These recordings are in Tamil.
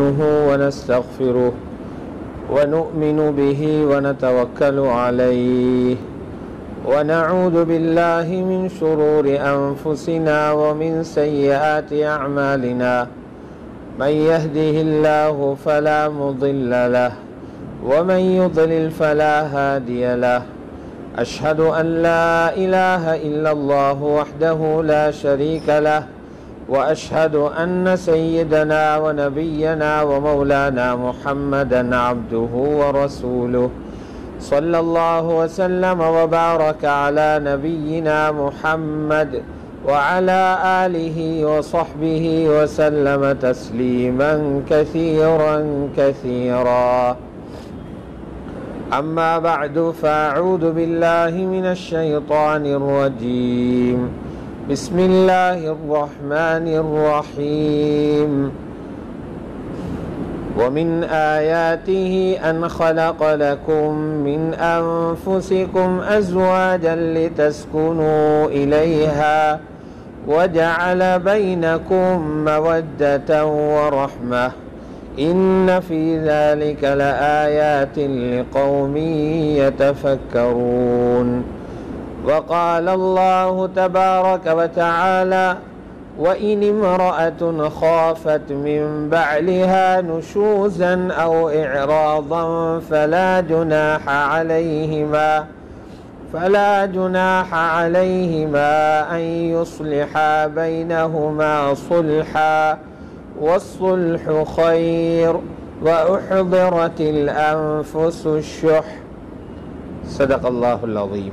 نستعينه ونستغفره ونؤمن به ونتوكل عليه ونعوذ بالله من شرور أنفسنا ومن سيئات أعمالنا من يهده الله فلا مضل له ومن يضلل فلا هادي له أشهد أن لا إله إلا الله وحده لا شريك له وأشهد أن سيدنا ونبينا ومولانا محمدا عبده ورسوله صلى الله وسلم وبارك على نبينا محمد وعلى آله وصحبه وسلم تسليما كثيرا كثيرا أما بعد فأعوذ بالله من الشيطان الرجيم بسم الله الرحمن الرحيم ومن آياته أن خلق لكم من أنفسكم أزواجا لتسكنوا إليها وجعل بينكم مودة ورحمة إن في ذلك لآيات لقوم يتفكرون وقال الله تبارك وتعالى وإن امرأة خافت من بعلها نشوزا أو إعراضا فلا جناح عليهما فلا جناح عليهما أن يصلحا بينهما صلحا والصلح خير وأحضرت الأنفس الشح صدق الله العظيم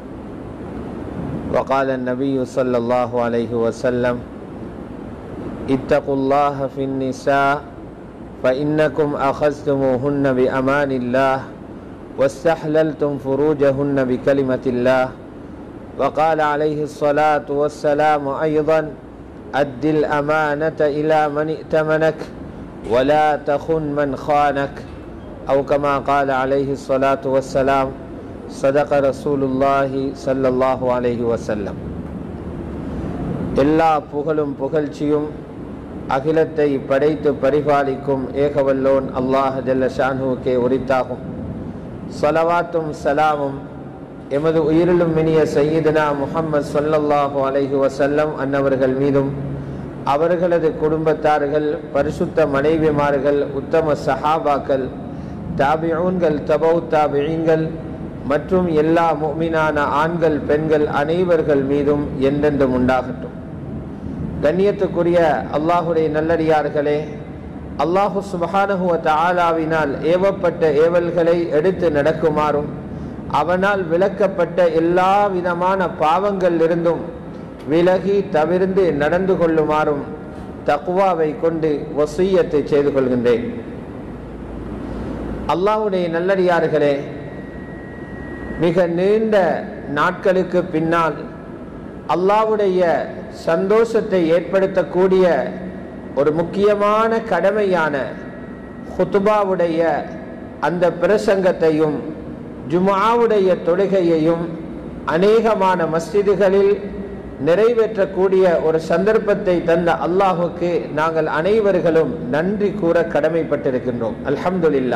وقال النبي صلى الله عليه وسلم اتقوا الله في النساء فإنكم أخذتموهن بأمان الله واستحللتم فروجهن بكلمة الله وقال عليه الصلاة والسلام أيضا أد الأمانة إلى من ائتمنك ولا تخن من خانك أو كما قال عليه الصلاة والسلام صدق رسول الله صلى الله عليه وسلم எல்லா புகழும் புகழ்ச்சியும் அகிலத்தை படைத்து பரிபாலிக்கும் ஏகவல்லோன் அல்லாஹ் ஜல்ல ஷானுக்கே உரித்தாகும் சலவாத்தும் சலாமும் எமது உயிரிலும் இனிய சையீதனா முகம்மது சொல்லல்லாஹு அலைஹி வசல்லம் அன்னவர்கள் மீதும் அவர்களது குடும்பத்தார்கள் பரிசுத்த மனைவிமார்கள் உத்தம சஹாபாக்கள் தாபியூன்கள் தபௌ தாபியீன்கள் மற்றும் எல்லா முக்மினான ஆண்கள் பெண்கள் அனைவர்கள் மீதும் என்றென்றும் உண்டாகட்டும் கண்ணியத்துக்குரிய அல்லாஹுடைய நல்லடியார்களே அல்லாஹு சுபஹானஹுவ ஆலாவினால் ஏவப்பட்ட ஏவல்களை எடுத்து நடக்குமாறும் அவனால் விளக்கப்பட்ட எல்லா விதமான பாவங்கள் இருந்தும் விலகி தவிர்ந்து நடந்து கொள்ளுமாறும் தக்குவாவை கொண்டு வசீயத்தை செய்து கொள்கின்றேன் அல்லாஹுடைய நல்லடியார்களே மிக நீண்ட நாட்களுக்கு பின்னால் அல்லாவுடைய சந்தோஷத்தை ஏற்படுத்தக்கூடிய ஒரு முக்கியமான கடமையான ஹுத்துபாவுடைய அந்த பிரசங்கத்தையும் ஜுமாவுடைய தொழுகையையும் அநேகமான மஸ்ஜிதுகளில் நிறைவேற்றக்கூடிய ஒரு சந்தர்ப்பத்தை தந்த அல்லாஹுக்கு நாங்கள் அனைவர்களும் நன்றி கூற கடமைப்பட்டிருக்கின்றோம் அல்ஹம்துலில்லா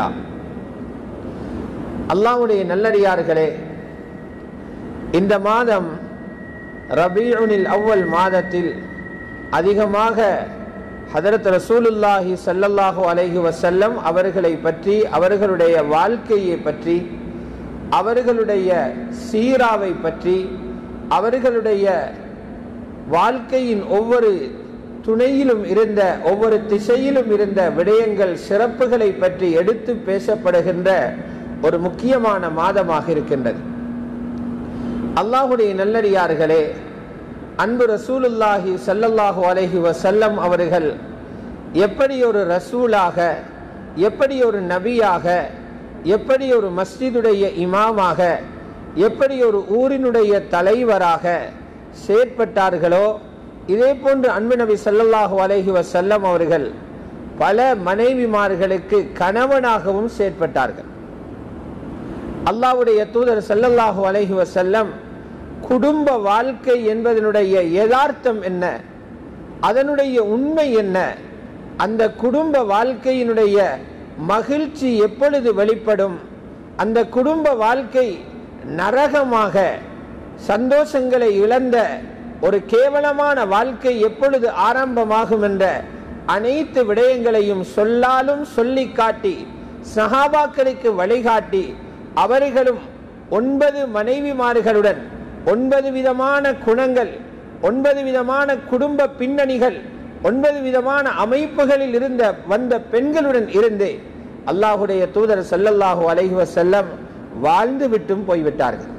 அல்லாவுடைய நல்லடியார்களே இந்த மாதம் ரபீஉனில் அவ்வல் மாதத்தில் அதிகமாக ஹதரத் ரசூலுல்லாஹி சல்லல்லாஹு அலைஹி வசல்லம் அவர்களை பற்றி அவர்களுடைய வாழ்க்கையை பற்றி அவர்களுடைய சீராவை பற்றி அவர்களுடைய வாழ்க்கையின் ஒவ்வொரு துணையிலும் இருந்த ஒவ்வொரு திசையிலும் இருந்த விடயங்கள் சிறப்புகளை பற்றி எடுத்து பேசப்படுகின்ற ஒரு முக்கியமான மாதமாக இருக்கின்றது அல்லாஹுடைய நல்லடியார்களே அன்பு ரசூலுல்லாஹி சல்லல்லாஹு அலஹி வசல்லம் அவர்கள் எப்படி ஒரு ரசூலாக எப்படி ஒரு நபியாக எப்படி ஒரு மஸ்ஜிதுடைய இமாமாக எப்படி ஒரு ஊரினுடைய தலைவராக செயற்பட்டார்களோ இதே போன்று அன்பு நபி சல்லல்லாஹு அலஹி வசல்லம் அவர்கள் பல மனைவிமார்களுக்கு கணவனாகவும் செயற்பட்டார்கள் அல்லாவுடைய தூதர் சல்லல்லாஹு அலைஹி வசல்லம் குடும்ப வாழ்க்கை என்பதனுடைய யதார்த்தம் என்ன அதனுடைய உண்மை என்ன அந்த குடும்ப வாழ்க்கையினுடைய மகிழ்ச்சி எப்பொழுது வெளிப்படும் அந்த குடும்ப வாழ்க்கை நரகமாக சந்தோஷங்களை இழந்த ஒரு கேவலமான வாழ்க்கை எப்பொழுது ஆரம்பமாகும் என்ற அனைத்து விடயங்களையும் சொல்லாலும் சொல்லி காட்டி சஹாபாக்களுக்கு வழிகாட்டி அவர்களும் ஒன்பது மனைவிமார்களுடன் ஒன்பது விதமான குணங்கள் ஒன்பது விதமான குடும்ப பின்னணிகள் ஒன்பது விதமான அமைப்புகளில் இருந்த வந்த பெண்களுடன் இருந்து அல்லாஹுடைய தூதர் ஸல்லல்லாஹு அலைஹி வஸல்லம் வாழ்ந்து விட்டும் போய்விட்டார்கள்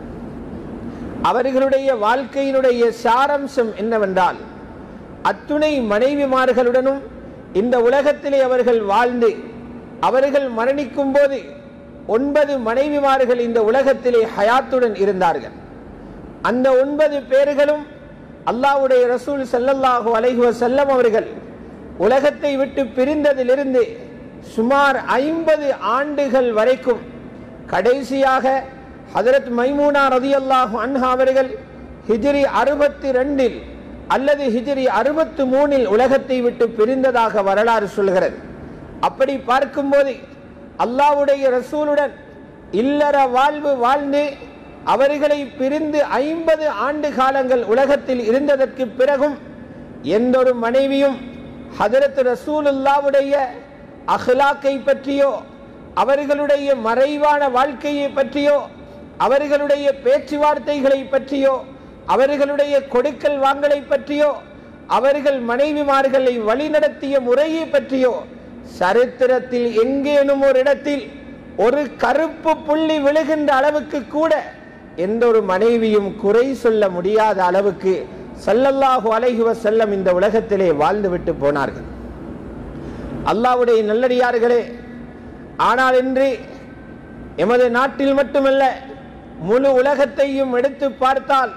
அவர்களுடைய வாழ்க்கையினுடைய சாரம்சம் என்னவென்றால் அத்துணை மனைவிமார்களுடனும் இந்த உலகத்திலே அவர்கள் வாழ்ந்து அவர்கள் மரணிக்கும் போது ஒன்பது மனைவிமார்கள் இந்த உலகத்திலே ஹயாத்துடன் இருந்தார்கள் அந்த ஒன்பது பேர்களும் அல்லாஹ்வுடைய ரசூல் ஸல்லல்லாஹு அலைஹி வஸல்லம் அவர்கள் உலகத்தை விட்டு பிரிந்ததிலிருந்து சுமார் ஐம்பது ஆண்டுகள் வரைக்கும் கடைசியாக ஹதரத் மைமூனா ரதியல்லாஹு அன்ஹா அவர்கள் ஹிஜ்ரி அறுபத்தி ரெண்டில் அல்லது ஹிஜ்ரி அறுபத்து மூணில் உலகத்தை விட்டு பிரிந்ததாக வரலாறு சொல்கிறது அப்படி பார்க்கும்போது அல்லாஹ்வுடைய ரசூலுடன் இல்லற வாழ்வு வாழ்ந்து அவர்களை பிரிந்து ஐம்பது ஆண்டு காலங்கள் உலகத்தில் இருந்ததற்கு பிறகும் எந்த ஒரு மனைவியும் ஹதரத் ரசூலுல்லாவுடைய அஹ்லாக்கை பற்றியோ அவர்களுடைய மறைவான வாழ்க்கையை பற்றியோ அவர்களுடைய பேச்சுவார்த்தைகளை பற்றியோ அவர்களுடைய கொடுக்கல் வாங்கலை பற்றியோ அவர்கள் மனைவிமார்களை வழிநடத்திய முறையை பற்றியோ சரித்திரத்தில் எங்கேனும் ஒரு இடத்தில் ஒரு கருப்பு புள்ளி விழுகின்ற அளவுக்கு கூட எந்த ஒரு மனைவியும் குறை சொல்ல முடியாத அளவுக்கு சல்லல்லாஹு அலைஹி வஸல்லம் இந்த உலகத்திலே வாழ்ந்துவிட்டு போனார்கள் அல்லாஹ்வுடைய நல்லடியார்களே ஆனால் இன்று எமது நாட்டில் மட்டுமல்ல முழு உலகத்தையும் எடுத்து பார்த்தால்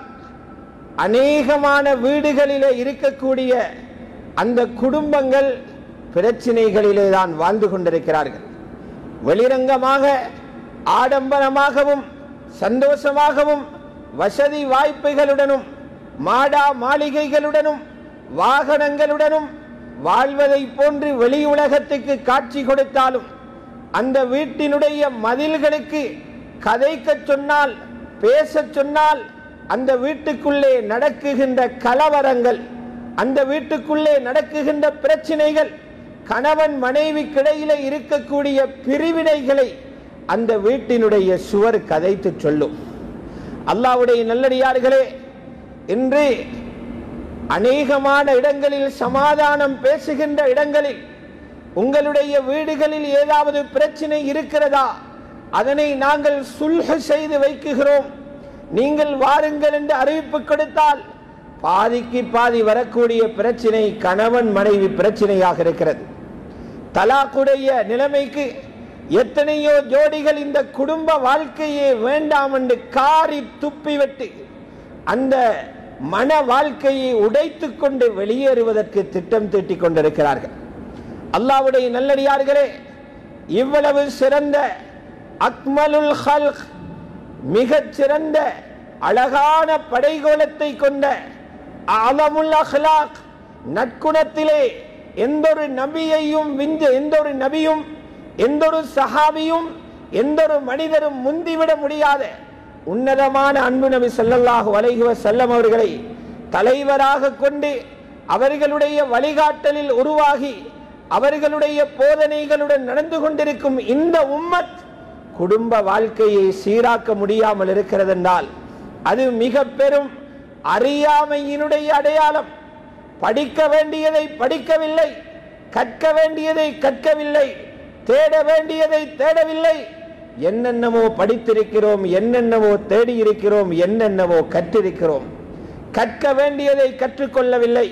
அநேகமான வீடுகளிலே இருக்கக்கூடிய அந்த குடும்பங்கள் பிரச்சினைகளிலே தான் வாழ்ந்து கொண்டிருக்கிறார்கள் வெளிரங்கமாக ஆடம்பரமாகவும் சந்தோஷமாகவும் வசதி வாய்ப்புகளுடனும் மாடா மாளிகைகளுடனும் வாகனங்களுடனும் வாழ்வதை போன்று வெளி உலகத்துக்கு காட்சி கொடுத்தாலும் அந்த வீட்டினுடைய மதில்களுக்கு கதைக்கச் சொன்னால் பேசச் சொன்னால் அந்த வீட்டுக்குள்ளே நடக்குகின்ற கலவரங்கள் அந்த வீட்டுக்குள்ளே நடக்குகின்ற பிரச்சனைகள் கணவன் மனைவிக்கிடையிலே இருக்கக்கூடிய பிரிவினைகளை அந்த வீட்டினுடைய சுவர் கதைத்து சொல்லும் அல்லாவுடைய நல்லடியார்களே இன்று அநேகமான இடங்களில் சமாதானம் பேசுகின்ற இடங்களில் உங்களுடைய வீடுகளில் ஏதாவது பிரச்சனை இருக்கிறதா அதனை நாங்கள் சுல்ஹ செய்து வைக்குகிறோம் நீங்கள் வாருங்கள் என்று அறிவிப்பு கொடுத்தால் பாதிக்கு பாதி வரக்கூடிய பிரச்சனை கணவன் மனைவி பிரச்சனையாக இருக்கிறது தலாக்குடைய நிலைமைக்கு எத்தனையோ ஜோடிகள் இந்த குடும்ப வாழ்க்கையே வேண்டாம் என்று காரி துப்பிவிட்டு அந்த மன வாழ்க்கையை உடைத்துக் கொண்டு வெளியேறுவதற்கு திட்டம் தீட்டிக் கொண்டிருக்கிறார்கள் அல்லாவுடைய நல்லடியார்களே இவ்வளவு சிறந்த அக்மலுல் ஹல்க் மிகச் சிறந்த அழகான படைகோலத்தை கொண்ட அலமுல் அஹ்லாக் நற்குணத்திலே எந்த ஒரு நபியையும் விஞ்ச எந்த ஒரு நபியும் எந்த ஒரு சஹாபியும் எந்த ஒரு மனிதரும் முந்திவிட முடியாத உன்னதமான அன்பு நபி ஸல்லல்லாஹு அலைஹி வஸல்லம் அவர்களை தலைவராக கொண்டு அவர்களுடைய வழிகாட்டலில் உருவாகி அவர்களுடைய போதனைகளுடன் நடந்து கொண்டிருக்கும் இந்த உம்மத் குடும்ப வாழ்க்கையை சீராக்க முடியாமல் இருக்கிறது என்றால் அது மிக பெரும் அறியாமையினுடைய அடையாளம் படிக்க வேண்டியதை படிக்கவில்லை கற்க வேண்டியதை கற்கவில்லை தேட வேண்டியதை தேடவில்லை என்னென்னவோ படித்திருக்கிறோம் என்னென்னவோ தேடி இருக்கிறோம் என்னென்னவோ கற்றிருக்கிறோம் கற்க வேண்டியதை கற்றுக்கொள்ளவில்லை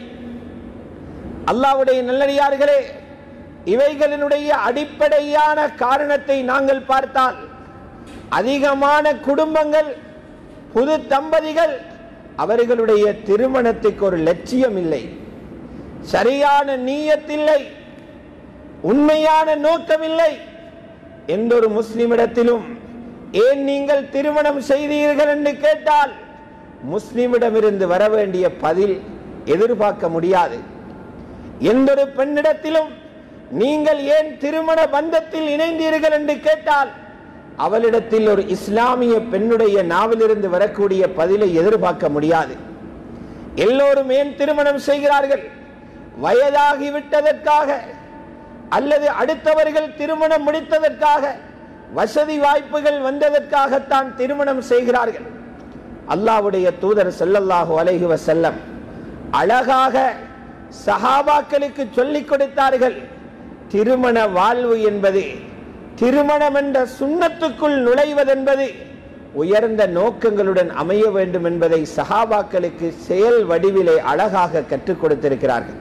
அல்லாவுடைய நல்லடியார்களே இவைகளினுடைய அடிப்படையான காரணத்தை நாங்கள் பார்த்தால் அதிகமான குடும்பங்கள் புது தம்பதிகள் அவர்களுடைய திருமணத்துக்கு ஒரு லட்சியம் இல்லை சரியான நீயத்தில்லை உண்மையான நோக்கமில்லை எந்த ஒரு முஸ்லிமிடத்திலும் ஏன் நீங்கள் திருமணம் செய்தீர்கள் என்று கேட்டால் முஸ்லிமிடமிருந்து வர வேண்டிய பதில் எதிர்பார்க்க முடியாது எந்த ஒரு பெண்ணிடத்திலும் நீங்கள் ஏன் திருமண பந்தத்தில் இணைந்தீர்கள் என்று கேட்டால் அவளிடத்தில் ஒரு இஸ்லாமிய பெண்ணுடைய நாவிலிருந்து வரக்கூடிய பதிலை எதிர்பார்க்க முடியாது எல்லோரும் ஏன் திருமணம் செய்கிறார்கள் வயதாகிவிட்டதற்காக அல்லது அடுத்தவர்கள் திருமணம் முடித்ததற்காக வசதி வாய்ப்புகள் வந்ததற்காகத்தான் திருமணம் செய்கிறார்கள் அல்லாவுடைய தூதர் ஸல்லல்லாஹு அலைஹி வஸல்லம் அழகாக சஹாபாக்களுக்கு சொல்லிக் கொடுத்தார்கள் திருமண வாழ்வு என்பது திருமணம் என்ற சுண்ணத்துக்குள் நுழைவதென்பது உயர்ந்த நோக்கங்களுடன் அமைய வேண்டும் என்பதை சஹாபாக்களுக்கு செயல் வடிவிலே அழகாக கற்றுக் கொடுத்திருக்கிறார்கள்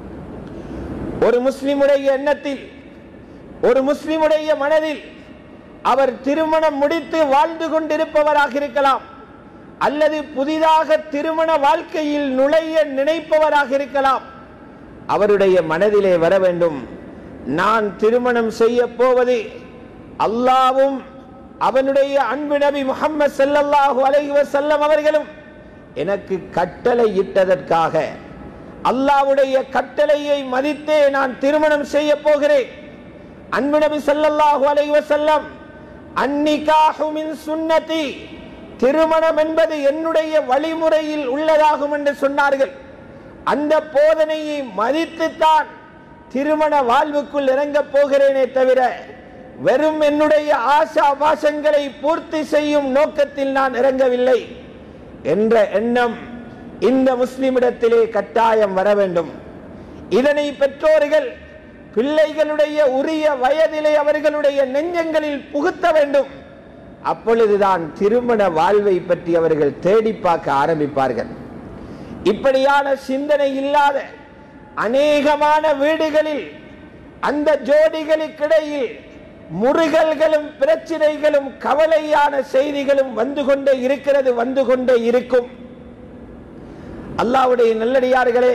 ஒரு முஸ்லிமுடைய எண்ணத்தில் ஒரு முஸ்லிமுடைய மனதில் அவர் திருமணம் முடித்து வாழ்ந்து கொண்டிருப்பவராக இருக்கலாம் அல்லது புதிதாக திருமண வாழ்க்கையில் நுழைய நினைப்பவராக இருக்கலாம் அவருடைய மனதிலே வர வேண்டும் நான் திருமணம் செய்ய போவது அல்லாவும் அவனுடைய அன்பு நபி முகம்மது ஸல்லல்லாஹு அலைஹி வஸல்லம் அவர்களும் எனக்கு கட்டளை இட்டதற்காக அல்லாவுடைய கட்டளையை மதித்தே நான் திருமணம் செய்ய போகிறேன் அன்பு நபி ஸல்லல்லாஹு அலைஹி வஸல்லம் அன்னிகாஹு மின் சுன்னதி திருமணம் என்பது என்னுடைய வழிமுறையில் உள்ளதாகும் என்று சொன்னார்கள் அந்த போதனையை மதித்துத்தான் திருமண வாழ்வுக்குள் இறங்கப் போகிறேனே தவிர வெறும் என்னுடைய ஆசா பாசங்களை பூர்த்தி செய்யும் நோக்கத்தில் நான் இறங்கவில்லை என்ற எண்ணம் இந்த முஸ்லிமிடத்திலே கட்டாயம் வர வேண்டும் இதனை பெற்றோர்கள் பிள்ளைகளுடைய உரிய வயதிலே அவர்களுடைய நெஞ்சங்களில் புகுத்த வேண்டும் அப்பொழுதுதான் திருமண வாழ்வை பற்றி அவர்கள் தேடி பார்க்க ஆரம்பிப்பார்கள் இப்படியான சிந்தனை இல்லாத அநேகமான வீடுகளில் அந்த ஜோடிகளுக்கிடையில் முருகல்களும் பிரச்சனைகளும் கவலையான செய்திகளும் வந்து கொண்டே இருக்கிறது வந்து கொண்டே இருக்கும் அல்லாவுடைய நல்லடியார்களே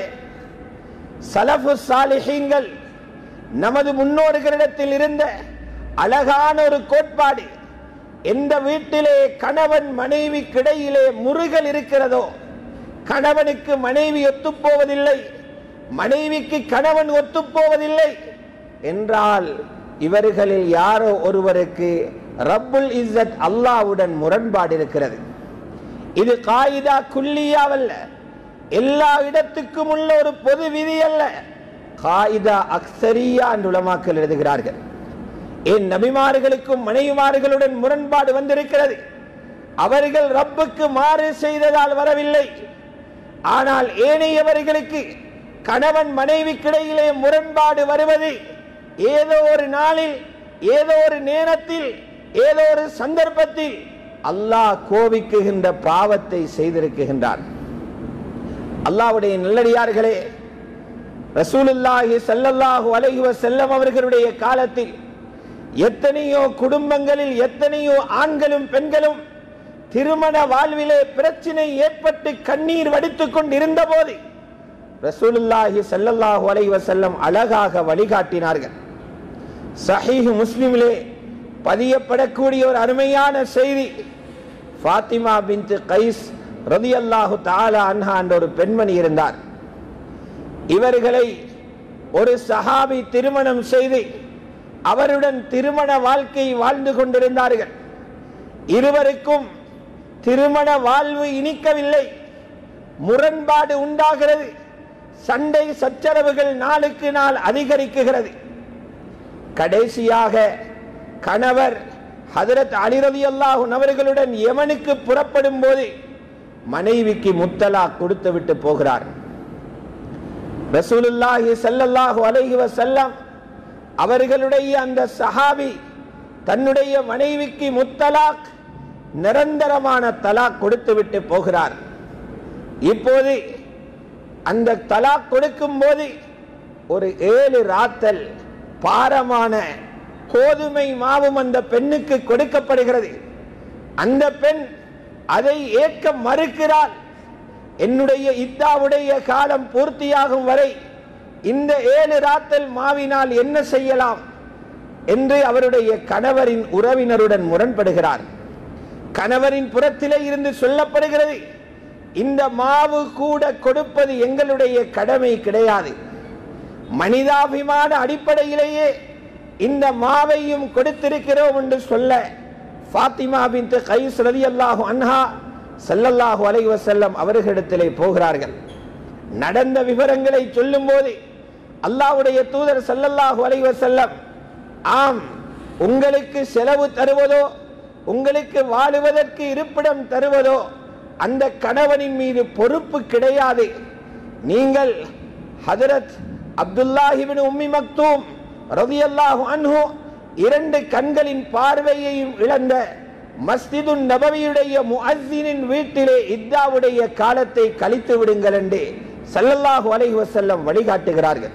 சலஃபு சாலிஹீங்கள் நமது முன்னோர்களிடத்தில் இருந்த அழகான ஒரு கோட்பாடு எந்த வீட்டிலே கணவன் மனைவிக்கிடையிலே முருகல் இருக்கிறதோ கணவனுக்கு மனைவி ஒத்துப்போவதில்லை மனைவிக்கு கணவன் ஒத்துப்போவதில்லை என்றால் இவர்களில் யாரோ ஒருவருக்கு ரப்புல் இஸ்ஸத் அல்லாவுடன் முரண்பாடு இருக்கிறது இது காயிதா குல்லியாவல்ல எல்லா இடத்துக்கும் உள்ள ஒரு பொது விதி அல்ல காயிதா அக்சரியா என்று உலமாக்கள் எழுதுகிறார்கள் என் நபிமார்களுக்கும் மனைவிமார்களுடன் முரண்பாடு வந்திருக்கிறது அவர்கள் ரப்புக்கு மாறு செய்ததால் வரவில்லை ஆனால் ஏனையவர்களுக்கு கணவன் மனைவிக்கிடையிலே முரண்பாடு வருவது ஏதோ ஒரு நாளில் ஏதோ ஒரு நேரத்தில் ஏதோ ஒரு சந்தர்ப்பத்தில் அல்லாஹ் கோபிக்குகின்ற பாவத்தை செய்திருக்குகின்றான் அல்லாவுடைய நல்லடியார்களே ரசூலுல்லாஹி ஸல்லல்லாஹு அலைஹி வஸல்லம் அவர்களுடைய காலத்தில் எத்தனையோ குடும்பங்களில் எத்தனையோ ஆண்களும் பெண்களும் திருமண வாழ்விலே பிரச்சனை ஏற்பட்டு கண்ணீர் வடித்துக் கொண்டிருந்த போது ரசூலுல்லாஹி ஸல்லல்லாஹு அலைஹி வஸல்லம் அழகாக வழிகாட்டினார்கள் சஹீஹ் முஸ்லிமிலே பதியப்படக்கூடிய ஒரு அருமையான செய்தி ஃபாத்திமா பின்த் கைஸ் ரதியல்லாஹு தஆலா அன்ஹா என்ற ஒரு பெண்மணி இருந்தார் இவர்களை ஒரு சஹாபி திருமணம் செய்து அவருடன் திருமண வாழ்க்கை வாழ்ந்து கொண்டிருந்தார்கள் இருவருக்கும் திருமண வாழ்வு இனிக்கவில்லை முரண்பாடு உண்டாகிறது சண்டை சச்சரவுகள் நாளுக்கு நாள் அதிகரிக்குகிறது கடைசியாக கணவர் ஹதரத் அலிரதி அல்லாஹுன் அவர்களுடன் யமனுக்கு புறப்படும் போது மனைவிக்கு முத்தலா கொடுத்து விட்டு போகிறார் ரசூலுல்லாஹி ஸல்லல்லாஹு அலைஹி வஸல்லம் அவர்களுடைய அந்த சஹாபி தன்னுடைய மனைவிக்கு முத்தலாக் நிரந்தரமான தலாக் கொடுத்து விட்டு போகிறார் இப்போது அந்த தலாக் கொடுக்கும் போது ஒரு ஏழு ராத்தல் பாரமான கோதுமை மாவும் அந்த பெண்ணுக்கு கொடுக்கப்படுகிறது அந்த பெண் அதை ஏற்க மறுக்கிறாள் என்னுடைய இத்தாவுடைய காலம் பூர்த்தியாகும் வரை இந்த ஏழு ராத்தல் மாவினால் என்ன செய்யலாம் என்று அவருடைய கணவரின் உறவினருடன் முரண்படுகிறார் கணவரின் புறத்திலே இருந்து சொல்லப்படுகிறது இந்த மாவு கூட கொடுப்பது எங்களுடைய கடமை கிடையாது மனிதாபிமான அடிப்படையிலேயே இந்த மாவையும் கொடுத்திருக்கிறோம் என்று சொல்ல ஃபாத்திமா பின் கைஸ் ரலியல்லாஹு அன்ஹா ஸல்லல்லாஹு அலைஹி வஸல்லம் அவர்களிடத்திலே போகிறார்கள் நடந்த விவரங்களை சொல்லும்போது அல்லாஹ்வுடைய தூதர் ஸல்லல்லாஹு அலைஹி வஸல்லம் ஆம் உங்களுக்கு செலவு தருவதோ உங்களுக்கு வாழுவதற்கு இருப்பிடம் தருவதோ அந்த கணவனின் மீது பொறுப்பு கிடையாது நீங்கள் ஹதரத் அப்துல்லாஹிபின் உம்மி மக்தூம் ரதியல்லாஹு அன்ஹு இரண்டு கண்களின் பார்வையையும் இழந்த மஸ்ஜிது நபவியுடைய முஅஸ்ஸினின் வீட்டிலே இத்தாவுடைய காலத்தை கழித்து விடுங்கள் என்று ஸல்லல்லாஹு அலைஹி வஸல்லம் வழிகாட்டுகிறார்கள்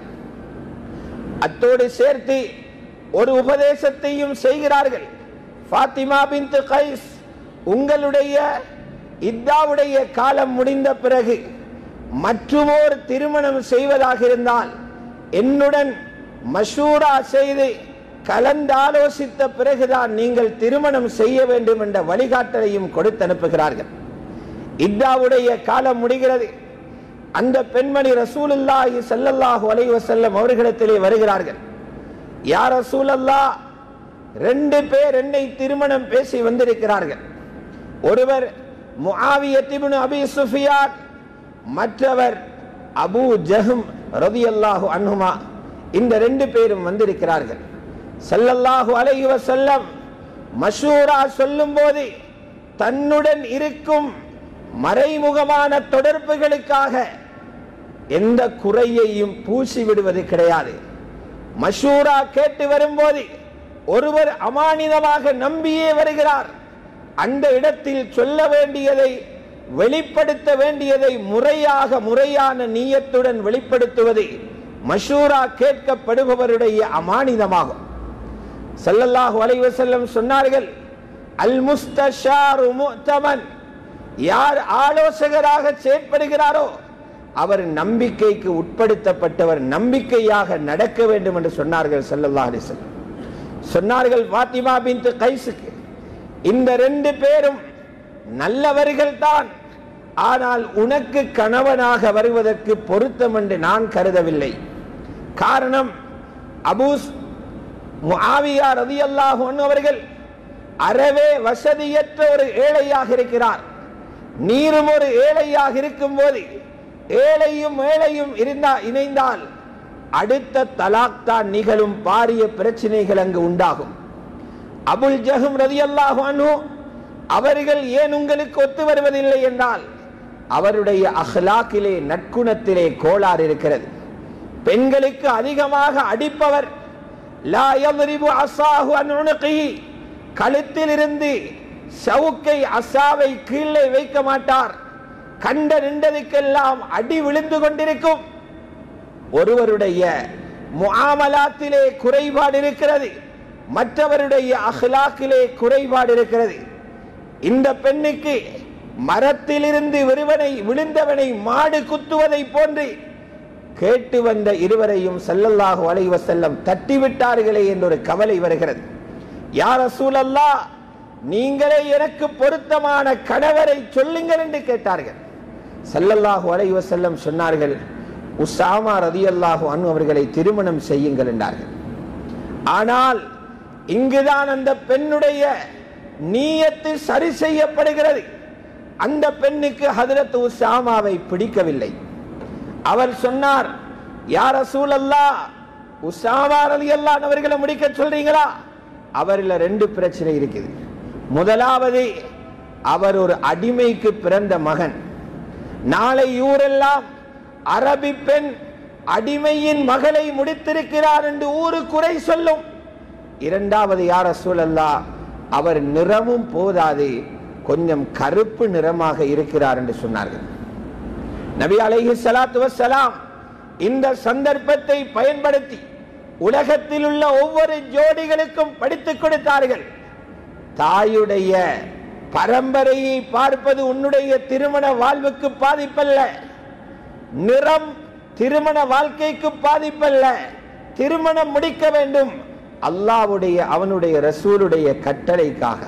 அத்தோடு சேர்த்து ஒரு உபதேசத்தையும் செய்கிறார்கள் ஃபாத்திமா பின்த் கைஸ் உங்களுடைய இத்தாவுடைய காலம் முடிந்த பிறகு மற்றுமோர் திருமணம் செய்வதாக இருந்தால் என்னுடன் மஷூரா செய்து கலந்தாலோசித்த பிறகுதான் நீங்கள் திருமணம் செய்ய வேண்டும் என்ற வழிகாட்டலையும் கொடுத்து அனுப்புகிறார்கள் இத்தாவுடைய காலம் முடிகிறது அந்த பெண்மணி ரசூலுல்லாஹி ஸல்லல்லாஹு அலைஹி வஸல்லம் அவர்களிடத்திலே வருகிறார்கள் யார் ரசூலல்லா ரெண்டு பேர் என்னை திருமணம் பேசி வந்திருக்கிறார்கள் ஒருவர் முஆவியத் இப்னு அபி சுஃபியான் மற்றவர் அபூ ஜஹம் ரதியல்லாஹு அன்ஹுமா இந்த ரெண்டு பேரும் வந்திருக்கிறார்கள் ஸல்லல்லாஹு அலைஹி வஸல்லம் மஷூரா சொல்லும்போது தன்னுடன் இருக்கும் மறைமுகமான தொடர்புகளுக்காக எந்த குறையையும் பூசி விடுவது கிடையாது மஷூரா கேட்டு வரும்போது ஒருவர் அமானிதமாக நம்பியே வருகிறார் அந்த இடத்தில் சொல்ல வேண்டியதை வெளிப்படுத்த வேண்டியதை முறையாக முறையான நீயத்துடன் வெளிப்படுத்துவது மஷூரா கேட்கப்படுபவருடைய அமானிதமாகும் ஸல்லல்லாஹு அலைஹி வஸல்லம் சொன்னார்கள் அல் முஸ்தஷாரு முஅ்தமன் யார் ஆலோசகராக செயற்படுகிறாரோ அவர் நம்பிக்கைக்கு உட்படுத்தப்பட்டவர் நம்பிக்கையாக நடக்க வேண்டும் என்று சொன்னார்கள் ஸல்லல்லாஹு அலைஹி வஸல்லம் சொன்னார்கள் ஃபாத்திமா பின்த் கைஸுக்கு இந்த ரெண்டு பேரும் நல்லவர்கள் தான் ஆனால் உனக்கு கணவனாக வருவதற்கு பொருத்தம் என்று நான் கருதவில்லை காரணம் அபூஸ் முஆவியா ரதியல்லாஹு அன்ஹு அவர்கள் அறவே வசதியற்ற ஒரு ஏழையாக இருக்கிறார் நீரும் ஒரு ஏழையாக இருக்கும்போது ஏழையும் ஏழையும் இருந்தா இணைந்தால் அடுத்த தலாக் தான் நிகழும் பாரிய பிரச்சனைகள் அங்கு உண்டாகும் அபுல் ஜஹம் ரதியல்லாஹு அன்ஹு அவர்கள் ஏன் உங்களுக்கு ஒத்து வருவதில்லை என்றால் அவருடைய அஹ்லாக்கிலே நற்குணத்திலே கோளாறு இருக்கிறது பெண்களுக்கு அதிகமாக அடிப்பவர் லா யضربு அஸாஹு அன் உனுகிஹி கழுத்தில் இருந்து சவுக்கை அசாவை கீழே வைக்க மாட்டார் கண்ட நின்றதுக்கெல்லாம் அடி விழுந்து கொண்டிருக்கும் ஒருவருடைய முஆமலாத்திலே குறைபாடு இருக்கிறது மற்றவருடைய அஹ்லாக்கிலே குறைபாடு இருக்கிறது இந்த பெண்ணுக்கு மரத்திலிருந்து விருவனை விழுந்தவனை மாடு குத்துவதை போன்று கேட்டு வந்த இருவரையும் ஸல்லல்லாஹு அலைஹி வஸல்லம் தட்டிவிட்டார்களே என்ற ஒரு கவலை வருகிறது யார் ரசூலல்லா நீங்களே எனக்கு பொருத்தமான கணவரை சொல்லுங்கள் என்று கேட்டார்கள் ஸல்லல்லாஹு அலைஹி வஸல்லம் சொன்னார்கள் உசாமா ரதியல்லாஹு அன்ஹு அவர்களை திருமணம் செய்யுங்கள் என்றார்கள் ஆனால் இங்குதான் அந்த பெண்ணுடைய நீயத்து சரி செய்யப்படுகிறது அந்த பெண்ணுக்கு ஹதரத் உசாமாவை பிடிக்கவில்லை அவர் சொன்னார் யார் சூழல்லா உசாமா ரலியல்லாஹு அவர்களை முடிக்க சொல்றீங்களா அவரில் ரெண்டு பிரச்சனை இருக்குது முதலாவது அவர் ஒரு அடிமைக்கு பிறந்த மகன் நாளை ஊரெல்லாம் அரபி பெண் அடிமையின் மகளை முடித்திருக்கிறார் என்று ஊரு குறை சொல்லும் இரண்டாவது யார சூழல்லா அவர் நிறமும் போதாது கொஞ்சம் கருப்பு நிறமாக இருக்கிறார் என்று சொன்னார்கள் நபி அலைஹி ஸலாத்து வஸ்ஸலாம் இந்த சந்தர்ப்பத்தை பயன்படுத்தி உலகத்தில் உள்ள ஒவ்வொரு ஜோடிகளுக்கும் படித்துக் கொடுத்தார்கள் தாயுடைய பரம்பரையை பார்ப்பது உன்னுடைய திருமண வாழ்வுக்கு பாதிப்பல்ல நிறம் திருமண வாழ்க்கைக்கு பாதிப்பல்ல திருமணம் முடிக்க வேண்டும் அல்லாஹ்வுடைய அவனுடைய ரசூலுடைய கட்டளைக்காக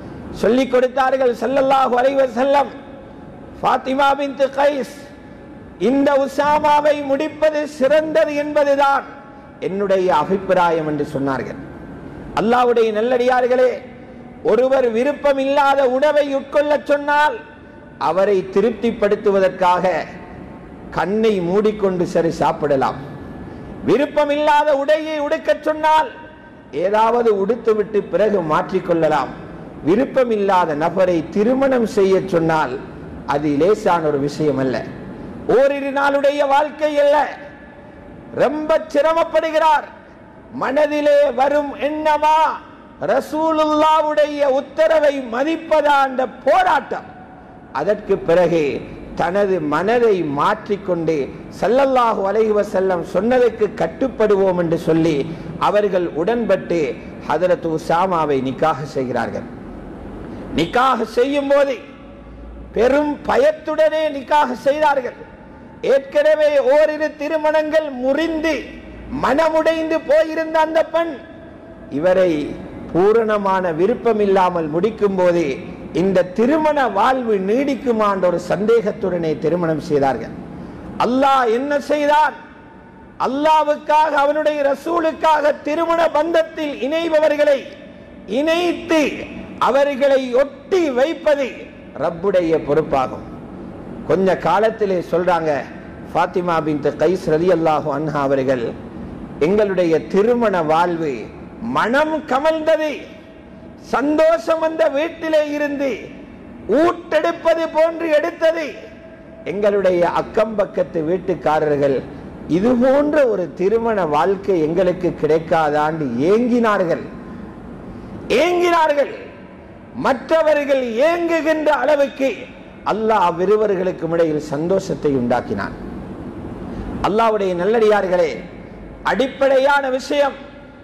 சொல்லிக் கொடுத்தார்கள் ஸல்லல்லாஹு அலைஹி வஸல்லம் ஃபாத்திமா பின்த் கைஸ் இந்த உசாமாவை முடிப்பது சிறந்தது என்பதுதான் என்னுடைய அபிப்பிராயம் என்று சொன்னார்கள் அல்லாவுடைய நல்லடியார்களே ஒருவர் விருப்பம் இல்லாத உணவை உட்கொள்ளச் சொன்னால் அவரை திருப்திப்படுத்துவதற்காக கண்ணை மூடிக்கொண்டு சரி சாப்பிடலாம் விருப்பமில்லாத உடையை உடுக்கச் சொன்னால் ஏதாவது உடுத்துவிட்டு பிறகு மாற்றிக்கொள்ளலாம் விருப்பமில்லாத நபரை திருமணம் செய்ய சொன்னால் அது லேசான ஒரு விஷயம் அல்ல ஓரிரு நாளுடைய வாழ்க்கை அல்ல ரொம்ப சிரமப்படுகிறார் மனதிலே வரும் எண்ணமா ரசூலுல்லாவுடைய உத்தரவை மதிப்பதா அந்த போராட்டம் அதற்கு பிறகு தனது மனதை மாற்றிக்கொண்டு சல்லல்லாஹு அலைஹி வஸல்லம் சொன்னதற்கு கட்டுப்படுவோம் என்று சொல்லி அவர்கள் உடன்பட்டு ஹதரத் உசாமாவை நிக்காக செய்கிறார்கள் நிக்காக செய்யும் போது பெரும் பயத்துடனே நிக்காக செய்தார்கள் ஏற்கனவே ஓரிரு திருமணங்கள் முறிந்து மனமுடைந்து போயிருந்த அந்த பெண் இவரை பூரணமான விருப்பம் இல்லாமல் முடிக்கும் போதே இந்த திருமண வாழ்வு நீடிக்குமா என்ற ஒரு சந்தேகத்துடனே திருமணம் செய்தார்கள் அல்லாஹ் என்ன செய்தான் அல்லாவுக்காக அவனுடைய ரசூலுக்காக திருமண பந்தத்தில் இணைபவர்களை இணைத்து அவர்களை ஒட்டி வைப்பது ரப்புடைய பொறுப்பாகும் கொஞ்ச காலத்திலே சொல்றாங்க ஃபாத்திமா பின் கைஸ் ரதி அல்லாஹு அன்ஹா அவர்கள் எங்களுடைய திருமண வாழ்வு மனம் கமழ்ந்தது சந்தோஷம் அந்த வீட்டிலே இருந்து ஊட்டெடுப்பது போன்று எடுத்தது எங்களுடைய அக்கம் பக்கத்து வீட்டுக்காரர்கள் இது போன்ற ஒரு திருமண வாழ்க்கை எங்களுக்கு கிடைக்காதாண்டு ஏங்கினார்கள் ஏங்கினார்கள் மற்றவர்கள் ஏங்குகின்ற அளவுக்கு அல்லாஹ் அவ்விருவர்களுக்கும் இடையில் சந்தோஷத்தை உண்டாக்கினான் அல்லாவுடைய நல்லடியார்களே அடிப்படையான விஷயம்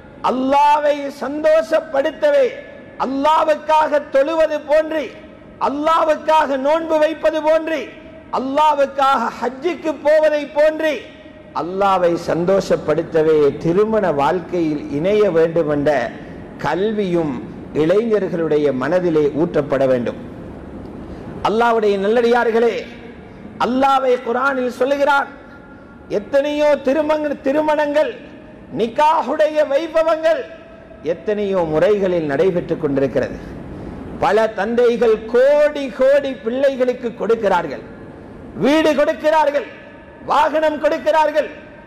அல்லாவை சந்தோஷப்படுத்தவே அல்லாவுக்காக தொழுவது போன்று அல்லாவுக்காக நோன்பு வைப்பது போன்று அல்லாவுக்காக ஹஜ்ஜுக்கு போவதை போன்று அல்லாவை சந்தோஷப்படுத்தவே திருமண வாழ்க்கையில் இணைய வேண்டும் என்ற கல்வியும் இளைஞர்களுடைய மனதிலே ஊற்றப்பட வேண்டும் அல்லாவுடைய நல்லடியார்களே அல்லாவை குரானில் சொல்லுகிறான் எத்தனையோ திருமண திருமணங்கள் நிக்காஹுடைய வைபவங்கள் எத்தனையோ முறைகளில் நடைபெற்றுக் கொண்டிருக்கிறது பல தந்தைகள் கோடி கோடி பிள்ளைகளுக்கு கொடுக்கிறார்கள் வீடு கொடுக்கிறார்கள் வாகனம் கொடுக்கிறார்கள்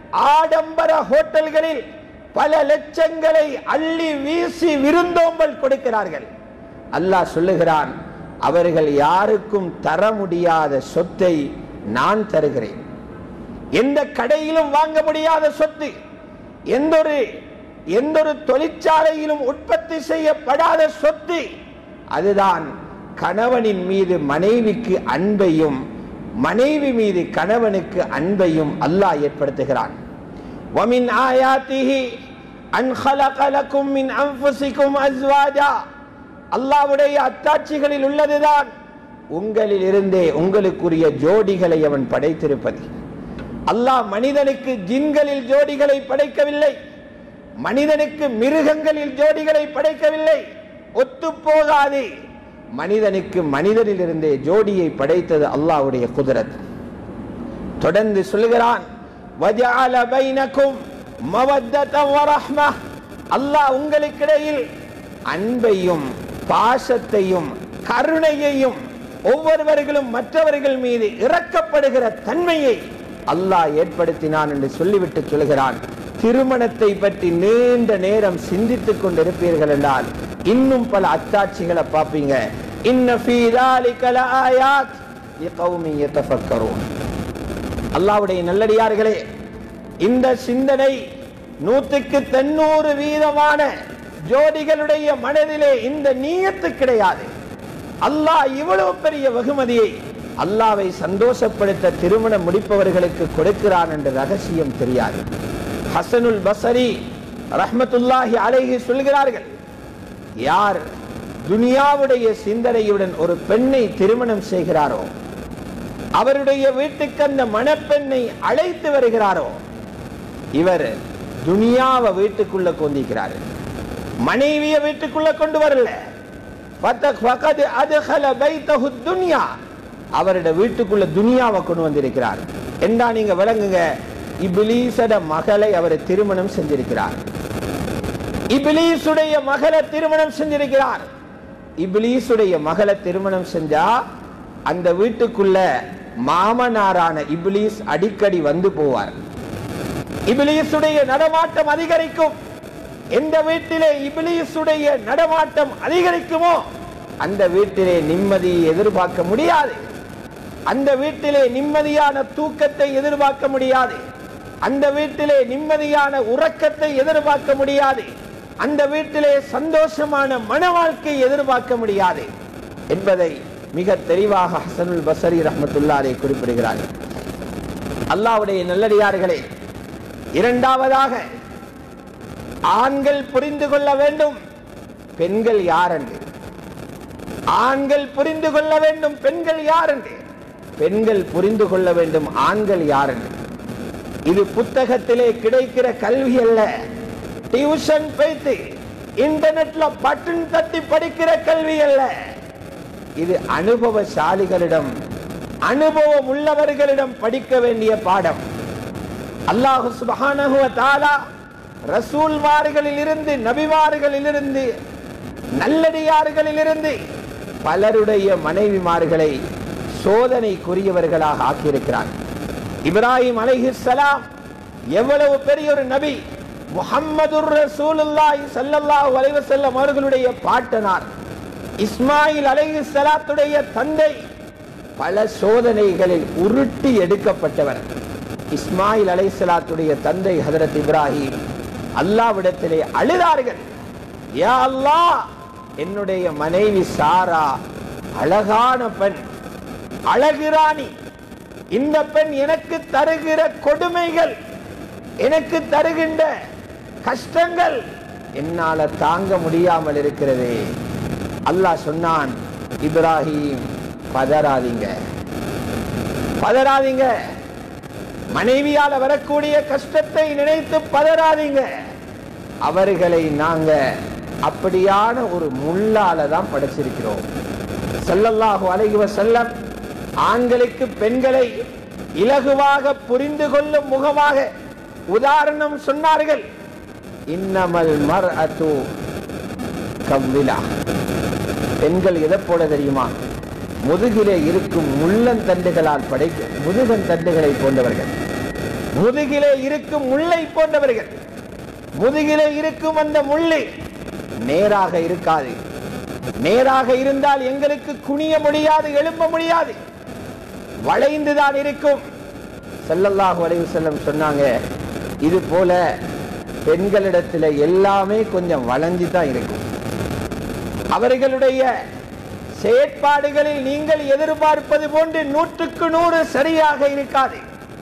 ஆடம்பர ஹோட்டல்களில் பல லட்சங்களை அள்ளி வீசி விருந்தோம்பல் கொடுக்கிறார்கள் அல்லாஹ் சொல்லுகிறான் அவர்கள் யாருக்கும் தர முடியாத சொத்தை நான் தருகிறேன் எந்த கடையிலும் வாங்க முடியாத சொத்து எந்த ஒரு எந்த ஒரு தொழிற்சாலையிலும் உற்பத்தி செய்யப்படாத சொத்து அதுதான் கணவனின் மீது மனைவிக்கு அன்பையும் மனைவி மீது கணவனுக்கு அன்பையும் அல்லாஹ் ஏற்படுத்துகிறான் ومن آياته أن خلق لكم من أنفسكم أزواجا அல்லாஹ்வுடைய அத்தாட்சிகளில் உள்ளதுதான் உங்களில் இருந்தே உங்களுக்குரிய ஜோடிகளை அவன் படைத்திருப்பது அல்லாஹ் மனிதனுக்கு ஜின்களில் ஜோடிகளை படைக்கவில்லை மனிதனுக்கு மிருகங்களில் ஜோடிகளை படைக்கவில்லை ஒத்துப்போகாது மனிதனுக்கு மனிதனில் இருந்தே ஜோடியை படைத்தது அல்லாஹ்வுடைய குதிரத் தொடர்ந்து சொல்லுகிறான் வஜஅல பைனக்கும் மவத்தத வரஹ்ம அல்லாஹ் உங்களுக்கிடையில் அன்பையும் பாசத்தையும் கருணையையும் ஒவ்வொருவர்களும் மற்றவர்கள் மீது இறக்கப்படுகிற தன்மையை அல்லாஹ் ஏற்படுத்தினான் என்று சொல்லிவிட்டு சொல்கிறான் திருமணத்தை பற்றி நீண்ட நேரம் சிந்தித்துக் கொண்டிருப்பீர்கள் என்றால் இன்னும் பல அத்தாட்சிகளை பார்ப்பீங்க இன்ன ஃபீ ذلك لآيات لقوم يتفكرون அல்லாவுடைய நல்லடியார்களே இந்த சிந்தனை நூற்றுக்கு தொண்ணூறு வீதமான ஜோடிகளுடைய மனதிலே இந்த நீயத்து கிடையாது அல்லாஹ் இவ்வளவு பெரிய வெகுமதியை அல்லாவை சந்தோஷப்படுத்த திருமணம் முடிப்பவர்களுக்கு கொடுக்கிறான் என்ற ரகசியம் தெரியாது ஹசனுல் பசரி ரஹ்மத்துல்லாஹி அலைஹி சொல்கிறார்கள் யார் துனியாவுடைய சிந்தனையுடன் ஒரு பெண்ணை திருமணம் செய்கிறாரோ அவருடைய வீட்டுக்கு அந்த மணப்பெண்ணை அழைத்து வருகிறாரோ இவர் துனியாவை வீட்டுக்குள்ள கொந்திக்கிறார் மனைவிய வீட்டுக்குள்ள கொண்டு வரல ஃபதக் ஃபகத் அத்கல பைத்தஹு துன்யா அவருடைய வீட்டுக்குள்ள துனியாவை கொண்டு வந்திருக்கிறார் என்றா நீங்க விளங்குங்க இபிலீசட மகளை அவர் திருமணம் செஞ்சிருக்கிறார் இபிலீசுடைய மகளை திருமணம் செஞ்சிருக்கிறார் இபிலீசுடைய மகளை திருமணம் செஞ்சா அந்த வீட்டுக்குள்ள மாமனாரான இபிலீஸ் அடிக்கடி வந்து போவார் இபிலீசுடைய நடமாட்டம் அதிகரிக்கும் எந்த வீட்டிலே இபிலீசுடைய நடமாட்டம் அதிகரிக்குமோ அந்த வீட்டிலே நிம்மதியை எதிர்பார்க்க முடியாது அந்த வீட்டிலே நிம்மதியான தூக்கத்தை எதிர்பார்க்க முடியாது அந்த வீட்டிலே நிம்மதியான உறக்கத்தை எதிர்பார்க்க முடியாது அந்த வீட்டிலே சந்தோஷமான மன வாழ்க்கை எதிர்பார்க்க முடியாது என்பதை மிக தெளிவாக ஹசனுல் பசரி ரஹமத்துல்லாரை குறிப்பிடுகிறார்கள் அல்லாவுடைய நல்லடியார்களே இரண்டாவதாக ஆண்கள் புரிந்து கொள்ள வேண்டும் பெண்கள் யார் என்று ஆண்கள் புரிந்து கொள்ள வேண்டும் பெண்கள் யார் என்று பெண்கள் புரிந்து கொள்ள வேண்டும் ஆண்கள் யார் என்று இது புத்தகத்திலே கிடைக்கிற கல்வி அல்ல டியூஷன் போய்த்து இன்டர்நெட்ல பட்டன் தட்டி படிக்கிற கல்வி அல்ல இது அனுபவசாலிகளிடம் அனுபவம் உள்ளவர்களிடம் படிக்க வேண்டிய பாடம் அல்லாஹு சுபஹானஹு வ தஆலா ரசூல்மார்களில் இருந்து நபிமார்களில் இருந்து நல்லடியார்களில் இருந்து பலருடைய மனைவிமார்களை சோதனைக்குரியவர்களாக ஆக்கியிருக்கிறார் இப்ராஹிம் அலைஹிஸ்ஸலாம் எவ்வளவு பெரிய ஒரு நபி முஹம்மதுர் ரசூலுல்லாஹி ஸல்லல்லாஹு அலைஹி வஸல்லம் அவர்களுடைய பாட்டனார் இஸ்மாயில் அலைஹிஸ்ஸலாத்துடைய தந்தை பல சோதனைகளில் உருட்டி எடுக்கப்பட்டவர் இஸ்மாயில் அலைஹிஸ்ஸலாத்துடைய தந்தை ஹதரத் இப்ராஹிம் அல்லாவிடத்திலே அழுதார்கள் யா அல்லாஹ் என்னுடைய மனைவி சாரா அழகான பெண் அழகிராணி இந்த பெண் எனக்கு தருகிற கொடுமைகள் எனக்கு தருகின்ற கஷ்டங்கள் என்னால தாங்க முடியாமல் இருக்கிறது அல்லாஹ் சொன்னான் இப்ராஹிம் பதறாதீங்க பதறாதீங்க மனைவியால வரக்கூடிய கஷ்டத்தை நினைத்து பதறாதீங்க அவர்களை நாங்க அப்படியான ஒரு முள்ளால தான் படைச்சிருக்கிறோம் ஸல்லல்லாஹு அலைஹி வஸல்லம் ஆண்களுக்கு பெண்களை இலகுவாக புரிந்து கொள்ளும் முகமாக உதாரணம் சொன்னார்கள் இன்னமல் மர்அத்து கவ்விலா பெண்கள் எதை போல தெரியுமா முதுகிலே இருக்கும் முள்ளந்தண்டுகளால் படைக்க முதுகன் தண்டுகளை போன்றவர்கள் முதுகிலே இருக்கும் முள்ளை போன்றவர்கள் முதுகிலே இருக்கும் அந்த முள்ளு நேராக இருக்காது நேராக இருந்தால் எங்களுக்கு குனிய முடியாது எழும்ப முடியாது வளைந்துதான் இருக்கும் ஸல்லல்லாஹு அலைஹி வஸல்லம் சொன்னாங்க இது போல பெண்களிடத்துல எல்லாமே கொஞ்சம் வளைஞ்சு தான் இருக்கும் அவர்களுடைய செயற்பாடுகளில் நீங்கள் எதிர்பார்ப்பது போன்று நூற்றுக்கு நூறு சரியாக இருக்காது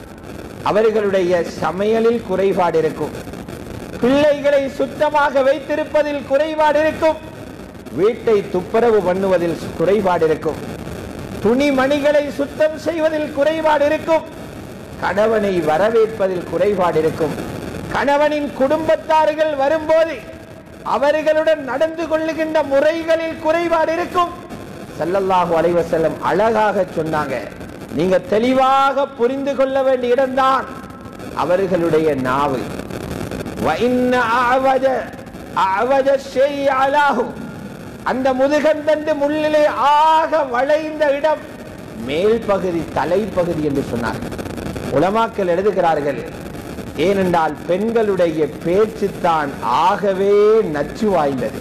அவர்களுடைய சமையலில் குறைபாடு இருக்கும் பிள்ளைகளை சுத்தமாக வைத்திருப்பதில் குறைபாடு இருக்கும் வீட்டை துப்புரவு பண்ணுவதில் குறைபாடு இருக்கும் துணிமணிகளை சுத்தம் செய்வதில் குறைபாடு இருக்கும் கணவனை வரவேற்பதில் குறைபாடு இருக்கும் கணவனின் குடும்பத்தார்கள் வரும்போது அவர்களுடன் நடந்து கொள்ளுகின்ற முறைகளில் குறைபாடு இருக்கும் ஸல்லல்லாஹு அலைஹி வஸல்லம் அழகாக சொன்னாங்க நீங்க தெளிவாக புரிந்து கொள்ள வேண்டிய இடம்தான் அவர்களுடைய நாவு وَإِنَّ أَعْوَجَ أَعْوَجَ الشَّيْءِ عَلَاهُ அந்த முதுகந்தண்டு முள்ளிலே ஆக வளைந்த இடம் மேல் பகுதி தலைப்பகுதி என்று சொன்னார் உலமாக்கள் எழுதுகிறார்கள் ஏனென்றால் பெண்களுடைய பேச்சு தான் ஆகவே நச்சு வாய்ந்தது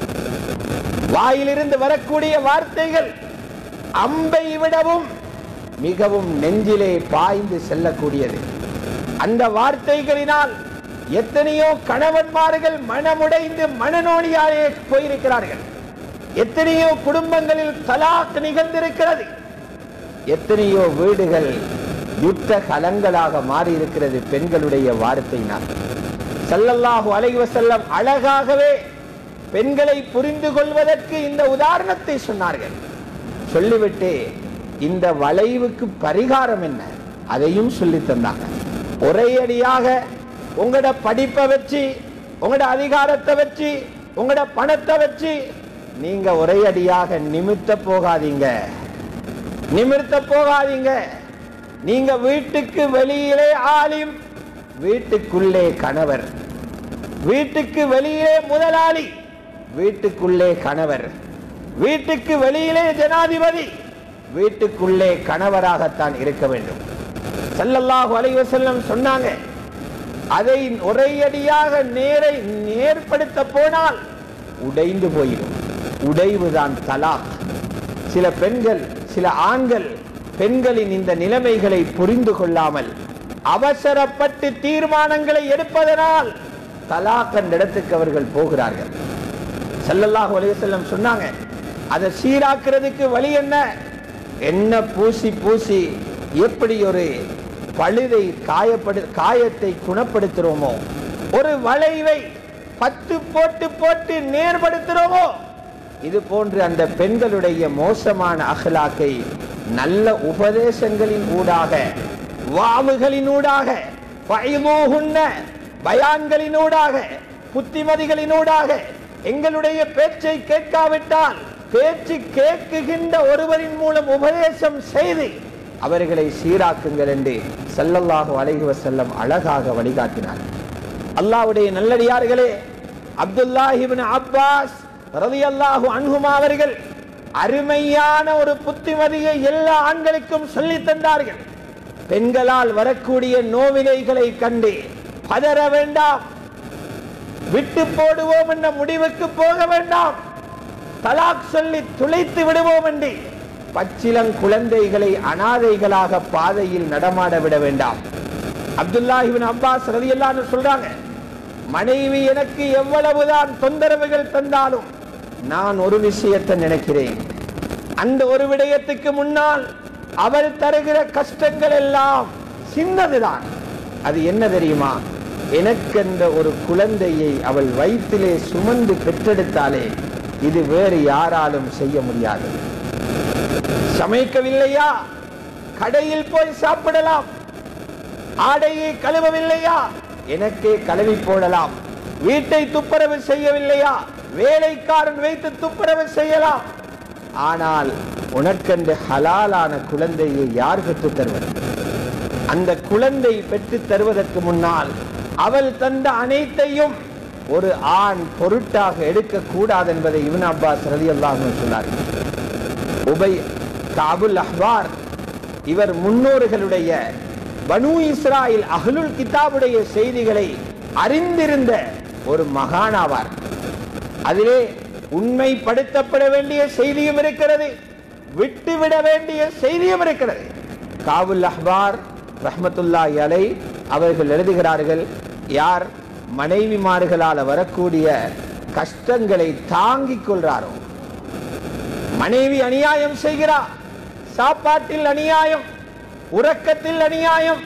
வாயிலிருந்து வரக்கூடிய வார்த்தைகள் அம்பை விடவும் மிகவும் நெஞ்சிலே பாய்ந்து செல்லக்கூடியது அந்த வார்த்தைகளினால் எத்தனையோ கணவன்மார்கள் மனமுடைந்து மனநோடியாலே போயிருக்கிறார்கள் எத்தனையோ குடும்பங்களில் தலாக் நிகழ்ந்திருக்கிறது எத்தனையோ வீடுகள் யுத்த கலங்களாக மாறி இருக்கிறது பெண்களுடைய வார்த்தையினால் ஸல்லல்லாஹு அலைஹி வஸல்லம் அழகாகவே பெண்களை புரிந்து கொள்வதற்கு இந்த உதாரணத்தை சொன்னார்கள் சொல்லிவிட்டு இந்த வளைவுக்கு பரிகாரம் என்ன அதையும் சொல்லி தந்தாங்க ஒரே அடியாக உங்களோட படிப்பை வச்சு உங்களோட அதிகாரத்தை வச்சு உங்களோட பணத்தை வச்சு நீங்க ஒரே அடியாக நிமித்த போகாதீங்க நிமிர்த்த போகாதீங்க நீங்க வீட்டுக்கு வெளியிலே ஆலிம் வீட்டுக்குள்ளே கணவர் வீட்டுக்கு வெளியிலே முதலாளி வீட்டுக்குள்ளே கணவர் வீட்டுக்கு வெளியிலே ஜனாதிபதி வீட்டுக்குள்ளே கணவராகத்தான் இருக்க வேண்டும் ஸல்லல்லாஹு அலைஹி வஸல்லம் சொன்னாங்க அதை ஒரேயடியாக நேரை நேர்படுத்த போனால் உடைந்து போயிடும் உடைவுதான் தலாக் சில பெண்கள் சில ஆண்கள் பெண்களின் இந்த நிலைமைகளை புரிந்து கொள்ளாமல் அவசரப்பட்டு தீர்மானங்களை எடுப்பதனால் தலாக் என்ற இடத்துக்கு அவர்கள் போகிறார்கள் ஸல்லல்லாஹு அலைஹி வஸல்லம் சொன்னாங்க அதை சீராக்குறதுக்கு வழி என்ன என்ன பூசி பூசி எப்படி ஒரு பழுதை காயப்படு காயத்தை குணப்படுத்துறோமோ ஒரு வளைவை பத்து போட்டு போட்டு நேர்படுத்துறோமோ இது போன்று அந்த பெண்களுடைய மோசமான அகலாக்கை நல்ல உபதேசங்களின் ஊடாக வாவுகளின் ஊடாக பயமோகுன்ன பயான்களினூடாக புத்திமதிகளினூடாக எங்களுடைய பேச்சை கேட்காவிட்டால் பேச்சு கேட்குகின்ற ஒருவரின் மூலம் உபதேசம் செய்து அவர்களை சீராக்குங்கள் என்று ஸல்லல்லாஹு அலைஹி வஸல்லம் அழகாக வழிகாட்டினார் அல்லாஹ்வுடைய நல்லடியார்களே அப்துல்லாஹி இப்னு அப்பாஸ் ரலியல்லாஹு அன்ஹுமா அவர்கள் அருமையான ஒரு புத்திமதியை எல்லா ஆண்களுக்கும் சொல்லித் தந்தார்கள் பெண்களால் வரக்கூடிய நோவினைகளை கண்டு பதற வேண்டாம் விட்டு போடுவோம் என்ற முடிவுக்கு போக வேண்டாம் தலாக் சொல்லி துளைத்து விடுவோம் என்று பச்சிலங் குழந்தைகளை அனாதைகளாக பாதையில் நடமாட விட வேண்டாம் அப்துல்லாஹிபின் அப்பாஸ் ரலியல்லாஹு சொல்றாங்க மனைவி எனக்கு எவ்வளவுதான் தொந்தரவுகள் தந்தாலும் நான் ஒரு விஷயத்தை நினைக்கிறேன் அந்த ஒரு விடயத்துக்கு முன்னால் அவள் தருகிற கஷ்டங்கள் எல்லாம் சின்னதுதான் அது என்ன தெரியுமா எனக்கென்ற ஒரு குழந்தையை அவள் வயிற்றிலே சுமந்து பெற்றெடுத்தாலே இது வேறு யாராலும் செய்ய முடியாது சமைக்கவில்லையா கடையில் போய் சாப்பிடலாம் ஆடையை கழுவவில்லையா எனக்கே கழுவி போடலாம் வீட்டை துப்புரவு செய்யவில்லையா வேலைக்காரன் வைத்து துப்புரவு செய்யலாம் ஆனால் உனக்கென்று ஹலாலான குழந்தையை யார் பெற்றுத் தருவது அந்த குழந்தை பெற்றுத் தருவதற்கு முன்னால் அவள் தந்த அனைத்தையும் ஒரு ஆண் பொருட்டாக எடுக்க கூடாது என்பதை இவன் அப்பாஸ் ரதி அல்லாஹ் சொன்னார்கள் உபை காபுல் அஹ்பார் இவர் முன்னோர்களுடைய பனு இஸ்ராயில் அஹ்லுல் கிதாபுடைய செய்திகளை அறிந்திருந்த ஒரு மகானாவார் அதிலே உண்மைப்படுத்தப்பட வேண்டிய செய்தியும் இருக்கிறது விட்டுவிட வேண்டிய செய்தியும் இருக்கிறது காபுல் அஹ்பார் ரஹ்மத்துல்லாஹி அலை அவர்கள் எழுதுகிறார்கள் யார் மனைவிமார்களால் வரக்கூடிய கஷ்டங்களை தாங்கிக் கொள்றாரோ மனைவி அநியாயம் செய்கிறார் சாப்பாட்டில் அநியாயம் உறக்கத்தில் அநியாயம்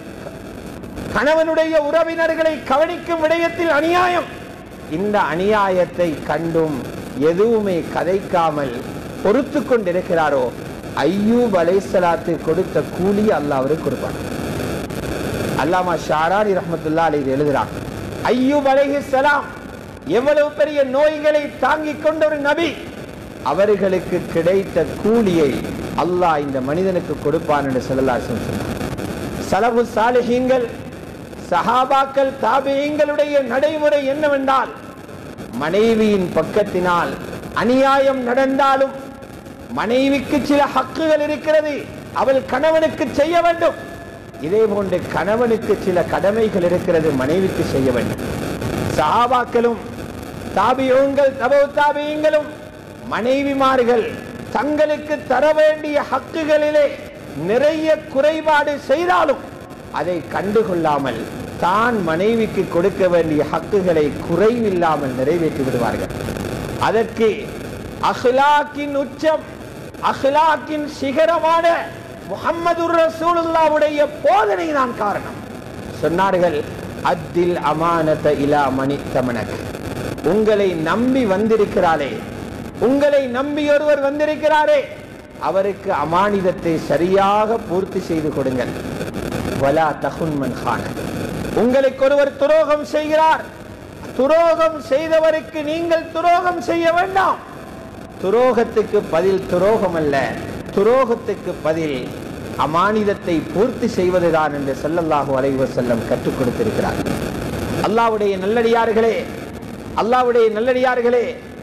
கணவனுடைய உறவினர்களை கவனிக்கும் விடயத்தில் அநியாயம் இந்த அநியாயத்தை கண்டும் எதுவுமே கதைக்காமல் பொறுத்து கொண்டிருக்கிறாரோ ஐயூப் அலைசலாத்து கொடுத்த கூலி அல்லாஹ் அவருக்கு கொடுப்பார் அல்லாமா ஷாரானி ரஹமத்துல்லா அலி எழுதுறாங்க ஐயூப் அலைஹிஸ்ஸலாம் எவ்வளவு பெரிய நோய்களை தாங்கிக் கொண்ட ஒரு நபி அவர்களுக்கு கிடைத்த கூலியை அல்லாஹ் இந்த மனிதனுக்கு கொடுப்பான் என்று சொல்லலாம் சொன்னார் சலபு சாலிஹீங்கள் சஹாபாக்கள் தாபியங்களுடைய நடைமுறை என்னவென்றால் மனைவியின் பக்கத்தினால் அநியாயம் நடந்தாலும் மனைவிக்கு சில ஹக்குகள் இருக்கிறது அவள் கணவனுக்கு செய்ய வேண்டும் இதே போன்று கணவனுக்கு சில கடமைகள் இருக்கிறது மனைவிக்கு செய்ய வேண்டும் சஹாபாக்களும் தாபியோங்கள் தபோ தாபியங்களும் மனைவிமார்கள் தங்களுக்கு தர வேண்டிய ஹக்குகளிலே நிறைய குறைபாடு செய்தாலும் அதை கண்டுகொள்ளாமல் தான் மனைவிக்கு கொடுக்க வேண்டிய ஹக்குகளை குறைவில்லாமல் நிறைவேற்றி விடுவார்கள் அதற்கு அஹ்லாக்கின் உச்சம் அஹ்லாக்கின் சிகரமான முகம்மது ரசூலுல்லாவுடைய போதனை தான் காரணம் சொன்னார்கள் அத்தில் அமானத இலா மணி தமனக் உங்களை நம்பி வந்திருக்கிறாரே உங்களை நம்பி ஒருவர் வந்திருக்கிறாரே அவருக்கு அமானிதத்தை சரியாக பூர்த்தி செய்து கொடுங்கள் வலா தகுன்மன் கான உங்களுக்கு ஒருவர் துரோகம் செய்கிறார் துரோகம் செய்தவருக்கு நீங்கள் துரோகம் செய்ய வேண்டாம் துரோகத்துக்கு பதில் துரோகம் அல்ல துரோகத்துக்கு பதில் அமானிதத்தை பூர்த்தி செய்வதுதான் என்று ஸல்லல்லாஹு அலைஹி வஸல்லம் கற்றுக் கொடுத்திருக்கிறார் அல்லாஹ்வுடைய நல்லடியார்களே அல்லாஹ்வுடைய நல்லடியார்களே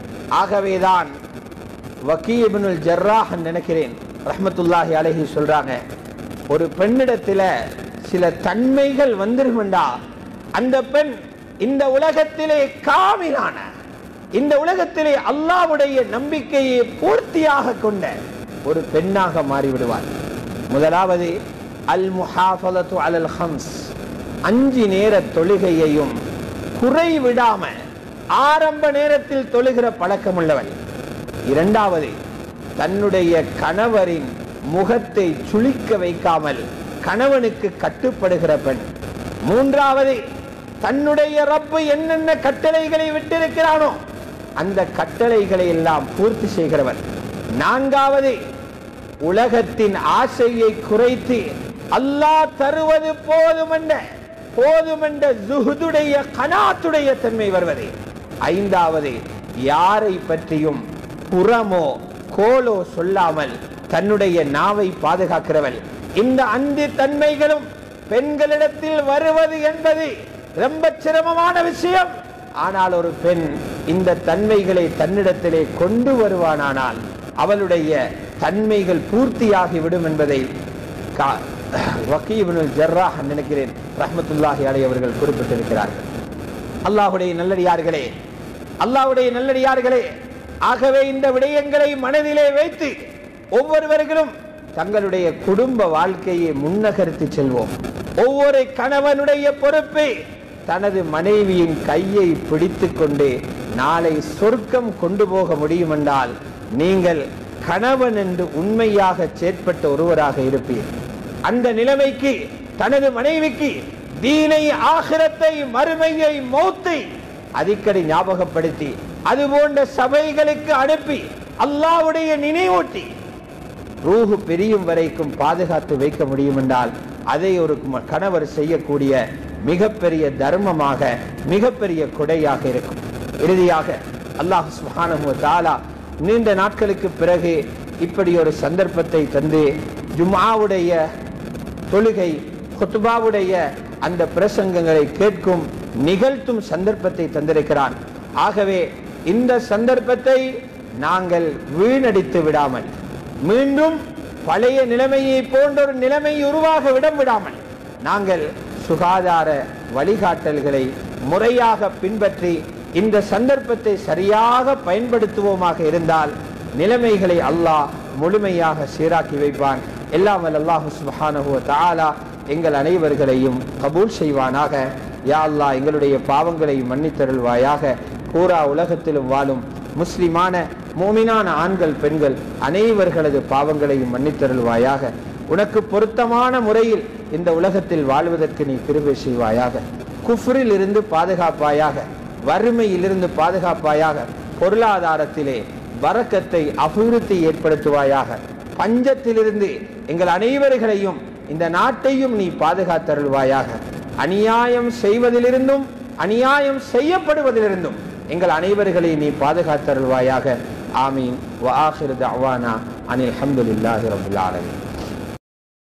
ஆகவேதான் வக்கீ இப்னுல் ஜர்ராஹ் நினைக்கிறேன் ரஹ்மத்துல்லாஹி அலைஹி சொல்றாங்க ஒரு பெண்ணிடத்துல சில தன்மைகள் வந்துருமெண்டா அந்த பெண் இந்த உலகத்திலே காமிலான இந்த உலகத்திலே அல்லாஹ்வுடைய நம்பிக்கையை பூர்த்தியாக கொண்ட ஒரு பெண்ணாக மாறிவிடுவார் முதலாவது அல் முஹாஃபலத்து அலல் ஹம்ஸ் அஞ்சு நேர தொழுகையையும் குறை விடாம ஆரம்ப நேரத்தில் தொழுகிற பழக்கமுள்ளவன் இரண்டாவது தன்னுடைய கணவரின் முகத்தை சுளிக்க வைக்காமல் கணவனுக்கு கட்டுப்படுகிற பெண் மூன்றாவது தன்னுடைய ரப்பு என்னென்ன கட்டளைகளை விட்டிருக்கிறானோ அந்த கட்டளைகளை எல்லாம் பூர்த்தி செய்கிறவன் நான்காவது உலகத்தின் ஆசையை குறைத்து அல்லாஹ் தருவது போதுமென்ற போதுமென்ற ஜுஹுதுடைய கனாத்துடைய தன்மை வருவது ஐந்தாவது யாரை பற்றியும் புறமோ கோலோ சொல்லாமல் தன்னுடைய நாவை பாதுகாக்கிறவள் இந்த அஞ்சு தன்மைகளும் பெண்களிடத்தில் வருவது என்பது ரொம்ப சிரமமான விஷயம் ஆனால் ஒரு பெண் இந்த தன்மைகளை தன்னிடத்திலே கொண்டு வருவானானால் அவளுடைய தன்மைகள் பூர்த்தியாகி விடும் என்பதை கா- வக்கீபுனுல் ஜர்ராஹ் நினைக்கிறேன் ரஹ்மத்துல்லாஹி அலைஹி அவர்கள் குறிப்பிட்டிருக்கிறார்கள் அல்லாஹுடைய நல்லடியார்களே அல்லாஹ்வுடைய நல்லடியார்களே ஆகவே இந்த விடயங்களை மனதிலே வைத்து ஒவ்வொருவர்களும் தங்களுடைய குடும்ப வாழ்க்கையை முன்னகர்த்தி செல்வோம் ஒவ்வொரு கணவனுடைய பொறுப்பு தனது மனைவியின் கையை பிடித்துக் கொண்டு நாளை சொர்க்கம் கொண்டு போக முடியும் என்றால் நீங்கள் கணவன் என்று உண்மையாக செயற்பட்ட ஒருவராக இருப்பீர் அந்த நிலைமைக்கு தனது மனைவிக்கு தீனை ஆகிரத்தை மறுமையை மௌத்தை அடிக்கடி ஞாபகப்படுத்தி அது போன்ற சபைகளுக்கு அனுப்பி அல்லாஹ்வுடைய நினைவூட்டி ரூஹு பிரியும் வரைக்கும் பாதுகாத்து வைக்க முடியும் என்றால் அதை ஒரு ம- கணவர் செய்யக்கூடிய மிகப்பெரிய தர்மமாக மிகப்பெரிய கொடையாக இருக்கும் இறுதியாக அல்லாஹ் சுப்ஹானஹு வ தஆலா நீண்ட நாட்களுக்கு பிறகு இப்படி ஒரு சந்தர்ப்பத்தை தந்து ஜும்ஆவுடைய தொழுகை குத்துபாவுடைய அந்த பிரசங்கங்களை கேட்கும் நிகழ்த்தும் சந்தர்ப்பத்தை தந்திருக்கிறான் ஆகவே இந்த சந்தர்ப்பத்தை நாங்கள் வீணடித்து விடாமல் மீண்டும் பழைய நிலைமையை போன்ற ஒரு நிலைமை உருவாக விடம் விடாமல் நாங்கள் சுகாதார வழிகாட்டல்களை முறையாக பின்பற்றி இந்த சந்தர்ப்பத்தை சரியாக பயன்படுத்துவோமாக இருந்தால் நிலைமைகளை அல்லாஹ் முழுமையாக சீராக்கி வைப்பான் எல்லாம் வல்ல அல்லாஹு சுப்ஹானஹு வ தஆலா எங்கள் அனைவர்களையும் கபூல் செய்வானாக யா அல்லாஹ் எங்களுடைய பாவங்களை மன்னித்தருள்வாயாக பூரா உலகத்திலும் வாழும் முஸ்லிமான மூமினான ஆண்கள் பெண்கள் அனைவர்களது பாவங்களையும் மன்னித்தருள்வாயாக உனக்கு பொருத்தமான முறையில் இந்த உலகத்தில் வாழ்வதற்கு நீ கிருபை செய்வாயாக குஃப்ரில் இருந்து பாதுகாப்பாயாக வறுமையிலிருந்து பாதுகாப்பாயாக பொருளாதாரத்திலே வரக்கத்தை அபிவிருத்தி ஏற்படுத்துவாயாக பஞ்சத்திலிருந்து எங்கள் அனைவர்களையும் இந்த நாட்டையும் நீ பாதுகாத்தருள்வாயாக அநியாயம் செய்வதிலிருந்தும் அநியாயம் செய்யப்படுவதிலிருந்தும் எங்கள் அனைவர்களை நீ பாதுகாத்தருள்வாயாக ஆமீன் வ ஆஹிரு தஅவானா அனில் ஹம்துலில்லாஹி ரப்பில் ஆலமீன்